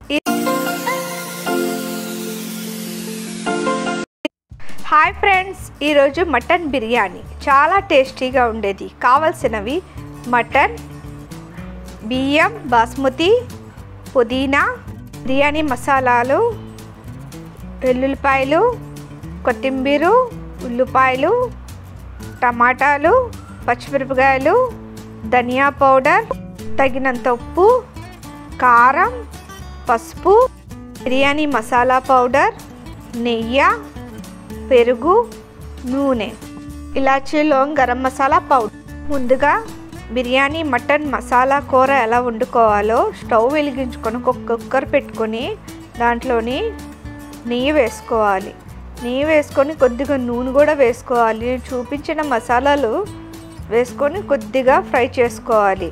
hi friends ఈరోజు mutton biryani చాలా టేస్టీగా ఉండేది కావలసినవి మటన్ బియ్యం బాస్మతి పుదీనా బిర్యానీ మసాలాలు వెల్లుల్లిపాయలు కొత్తిమీర ఉల్లిపాయలు టమాటాలు పచ్చిమిరపకాయలు ధనియా పౌడర్ తగినంత ఉప్పు కారం పసుపు బిర్యానీ మసాలా పౌడర్ నెయ్యి పెరుగు నూనె ఇలాచీలో గరం మసాలా పౌడర్ ముందుగా బిర్యానీ మటన్ మసాలా కూర ఎలా వండుకోవాలో స్టవ్ వెలిగించుకొని ఒక కుక్కర్ పెట్టుకొని దాంట్లోని నెయ్యి వేసుకోవాలి నెయ్యి వేసుకొని కొద్దిగా నూనె కూడా వేసుకోవాలి చూపించిన మసాలాలు వేసుకొని కొద్దిగా ఫ్రై చేసుకోవాలి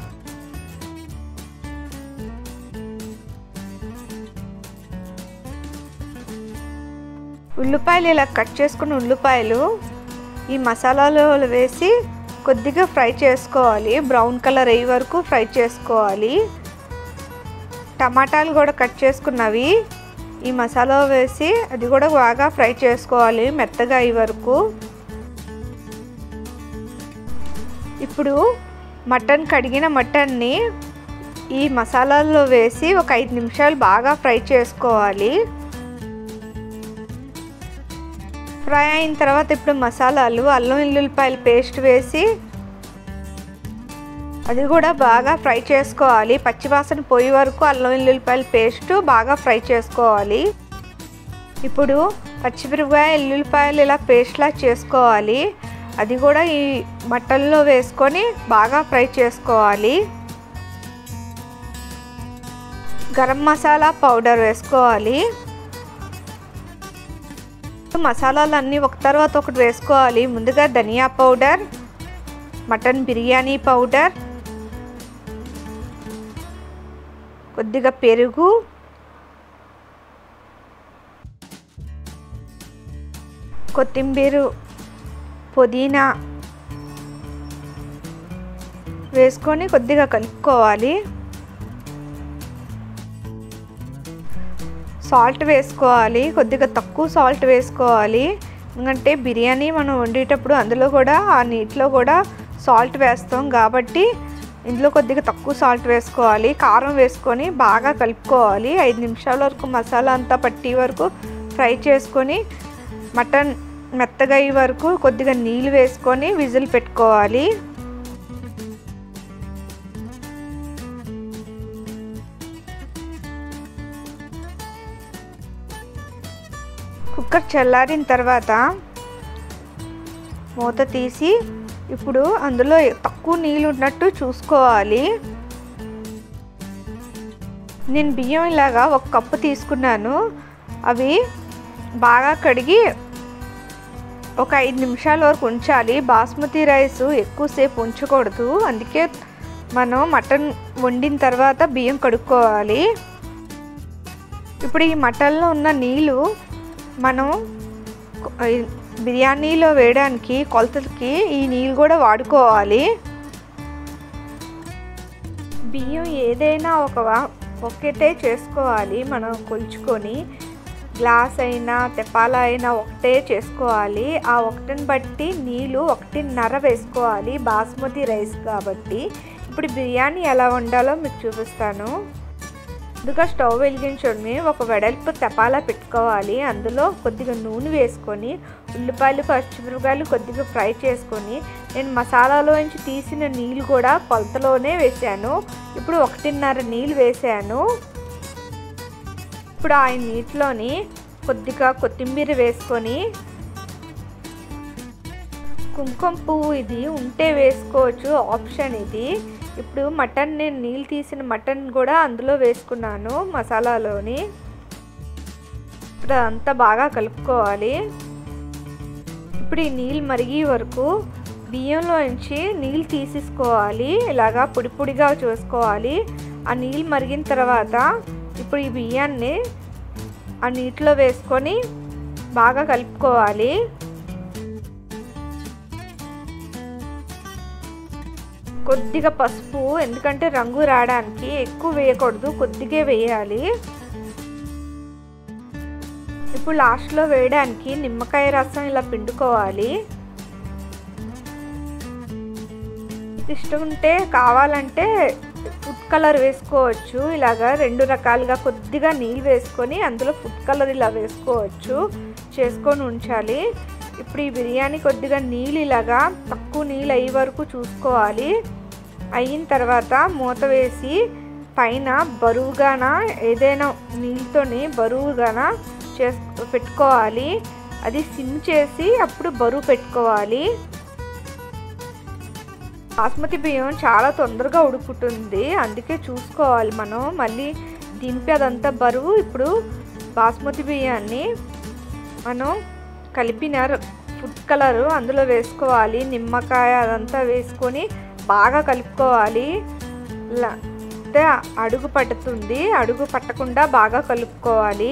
ఉల్లిపాయలు ఇలా కట్ చేసుకున్న ఉల్లిపాయలు ఈ మసాలాలో వేసి కొద్దిగా ఫ్రై చేసుకోవాలి బ్రౌన్ కలర్ అయ్యే వరకు ఫ్రై చేసుకోవాలి టమాటాలు కూడా కట్ చేసుకున్నవి ఈ మసాలా వేసి అది కూడా బాగా ఫ్రై చేసుకోవాలి మెత్తగా అయ్యే వరకు ఇప్పుడు మటన్ కడిగిన మటన్ని ఈ మసాలాల్లో వేసి ఒక ఐదు నిమిషాలు బాగా ఫ్రై చేసుకోవాలి ఫ్రై అయిన తర్వాత ఇప్పుడు మసాలాలు అల్లం వెల్లుల్లిపాయల పేస్ట్ వేసి అది కూడా బాగా ఫ్రై చేసుకోవాలి పచ్చివాసన పోయే వరకు అల్లం వెల్లుల్లిపాయల పేస్ట్ బాగా ఫ్రై చేసుకోవాలి ఇప్పుడు పచ్చిమిరపకాయ ఎల్లుల్లిపాయలు ఇలా పేస్ట్లా చేసుకోవాలి అది కూడా ఈ మటన్లో వేసుకొని బాగా ఫ్రై చేసుకోవాలి గరం మసాలా పౌడర్ వేసుకోవాలి మసాలాలన్నీ ఒక తర్వాత ఒకటి వేసుకోవాలి ముందుగా dhania powder mutton biryani powder కొద్దిగా పెరుగు కొత్తిమీర పుదీనా వేసుకొని కొద్దిగా కలుపుకోవాలి సాల్ట్ వేసుకోవాలి కొద్దిగా తక్కువ సాల్ట్ వేసుకోవాలి ఎందుకంటే బిర్యానీ మనం వండేటప్పుడు అందులో కూడా ఆ నీటిలో కూడా సాల్ట్ వేస్తాం కాబట్టి ఇందులో కొద్దిగా తక్కువ సాల్ట్ వేసుకోవాలి కారం వేసుకొని బాగా కలుపుకోవాలి ఐదు నిమిషాల వరకు మసాలా అంతా పట్టి వరకు ఫ్రై చేసుకొని మటన్ మెత్తగా అయ్యే వరకు కొద్దిగా నీళ్ళు వేసుకొని విజిల్ పెట్టుకోవాలి కుక్కర్ చల్లారిన తర్వాత మూత తీసి ఇప్పుడు అందులో తక్కువ నీళ్ళు ఉన్నట్టు చూసుకోవాలి నేను బియ్యం ఇలాగా ఒక కప్పు తీసుకున్నాను అవి బాగా కడిగి ఒక ఐదు నిమిషాల వరకు ఉంచాలి బాస్మతి రైస్ ఎక్కువసేపు ఉంచకూడదు అందుకే మనం మటన్ వండిన తర్వాత బియ్యం కడుక్కోవాలి ఇప్పుడు ఈ మటన్లో ఉన్న నీళ్ళు మనం బిర్యానీలో వేయడానికి కొలతలకి ఈ నీళ్ళు కూడా వాడుకోవాలి బియ్యం ఏదైనా ఒక ఒకటే చేసుకోవాలి మనం కొలుచుకొని గ్లాస్ అయినా తెపాల అయినా ఒకటే చేసుకోవాలి ఆ ఒకటిని బట్టి నీళ్ళు ఒకటిన్నర వేసుకోవాలి బాస్మతి రైస్ కాబట్టి ఇప్పుడు బిర్యానీ ఎలా వండాలో మీకు చూపిస్తాను ముందుగా స్టవ్ వెలిగించుకొని ఒక వెడల్పు తెపాలా పెట్టుకోవాలి అందులో కొద్దిగా నూనె వేసుకొని ఉల్లిపాయలు పచ్చిమిరపకాయలు కొద్దిగా ఫ్రై చేసుకొని నేను మసాలాలోంచి తీసిన నీళ్ళు కూడా కొలతలోనే వేసాను ఇప్పుడు ఒకటిన్నర నీళ్ళు వేసాను ఇప్పుడు ఆ నీటిలోని కొద్దిగా కొత్తిమీర వేసుకొని కుంకుమ పువ్వు ఇది ఉంటే వేసుకోవచ్చు ఆప్షన్ ఇది ఇప్పుడు మటన్ నేను నీళ్ళు తీసిన మటన్ కూడా అందులో వేసుకున్నాను మసాలాలోని ఇప్పుడు అంతా బాగా కలుపుకోవాలి ఇప్పుడు ఈ నీళ్ళు మరిగే వరకు బియ్యంలోంచి నీళ్ళు తీసేసుకోవాలి ఇలాగా పొడి పొడిగా చూసుకోవాలి ఆ నీళ్ళు మరిగిన తర్వాత ఇప్పుడు ఈ బియ్యాన్ని ఆ నీటిలో వేసుకొని బాగా కలుపుకోవాలి కొద్దిగా పసుపు ఎందుకంటే రంగు రావడానికి ఎక్కువ వేయకూడదు కొద్దిగా వేయాలి ఇప్పుడు లాస్ట్లో వేయడానికి నిమ్మకాయ రసం ఇలా పిండుకోవాలి ఇష్టం ఉంటే కావాలంటే ఫుడ్ కలర్ వేసుకోవచ్చు ఇలాగా రెండు రకాలుగా కొద్దిగా నీళ్ళు వేసుకొని అందులో ఫుడ్ కలర్ ఇలా వేసుకోవచ్చు చేసుకొని ఉంచాలి ఇప్పుడు ఈ బిర్యానీ కొద్దిగా నీళ్ళు ఇలాగా తక్కువ నీళ్ళు అయ్యే వరకు చూసుకోవాలి అయిన తర్వాత మూత వేసి పైన బరువుగాన ఏదైనా నీళ్ళతోని బరువుగాన చేస్ పెట్టుకోవాలి అది సిమ్ చేసి అప్పుడు బరువు పెట్టుకోవాలి బాస్మతి బియ్యం చాలా తొందరగా ఉడుకుతుంది అందుకే చూసుకోవాలి మనం మళ్ళీ దింపి అదంతా బరువు ఇప్పుడు బాస్మతి బియ్యాన్ని మనం కలిపిన ఫుడ్ కలరు అందులో వేసుకోవాలి నిమ్మకాయ అదంతా వేసుకొని బాగా కలుపుకోవాలి అంటే అడుగు పట్టుతుంది అడుగు పట్టకుండా బాగా కలుపుకోవాలి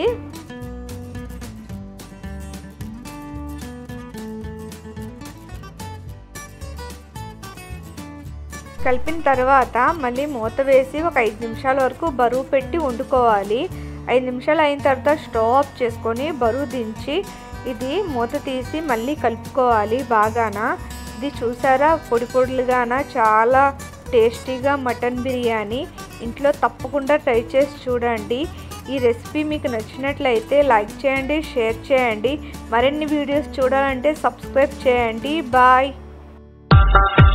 కలిపిన తర్వాత మళ్ళీ మూత వేసి ఒక ఐదు నిమిషాల వరకు బరువు పెట్టి వండుకోవాలి ఐదు నిమిషాలు అయిన తర్వాత స్టవ్ ఆఫ్ చేసుకొని బరువు దించి ఇది మూత తీసి మళ్ళీ కలుపుకోవాలి బాగాన ఇది చూసారా పొడి పొడులుగాన చాలా టేస్టీగా మటన్ బిర్యానీ ఇంట్లో తప్పకుండా ట్రై చేసి చూడండి ఈ రెసిపీ మీకు నచ్చినట్లయితే లైక్ చేయండి షేర్ చేయండి మరిన్ని వీడియోస్ చూడాలంటే సబ్స్క్రైబ్ చేయండి బాయ్